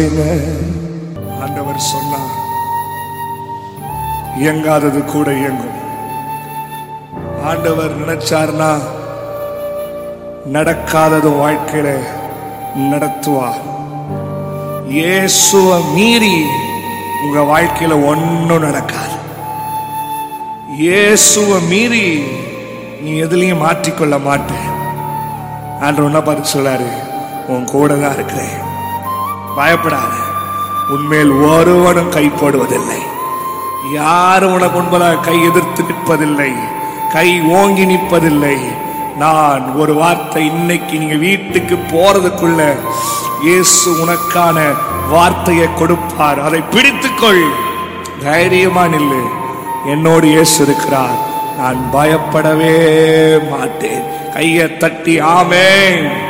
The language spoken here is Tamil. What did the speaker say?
செய்யுங்க ஆண்டவர் சொன்னார் இயங்காதது கூட இயங்கும் ஆண்டவர் நினைச்சார்னா நடக்காதது வாழ்க்கையில நடத்துவார் இயேசுவ மீறி உங்க வாழ்க்கையில ஒன்னும் நடக்காது இயேசுவ மீறி நீ எதுலயும் மாற்றிக்கொள்ள மாட்டேன் ஆண்டு ஒன்ன பார்த்து சொல்லாரு உன் கூட தான் இருக்கிறேன் பயப்படாத உன்மேல் ஒருவனும் கை போடுவதில்லை யாரும் உனக்கு முன்பதாக கை எதிர்த்து நிற்பதில்லை கை ஓங்கி நிற்பதில்லை நான் ஒரு வார்த்தை இன்னைக்கு நீங்க வீட்டுக்கு போறதுக்குள்ள இயேசு உனக்கான வார்த்தையை கொடுப்பார் அதை பிடித்துக்கொள் தைரியமா நில்லு என்னோடு இயேசு இருக்கிறார் நான் பயப்படவே மாட்டேன் கையை தட்டி ஆமென்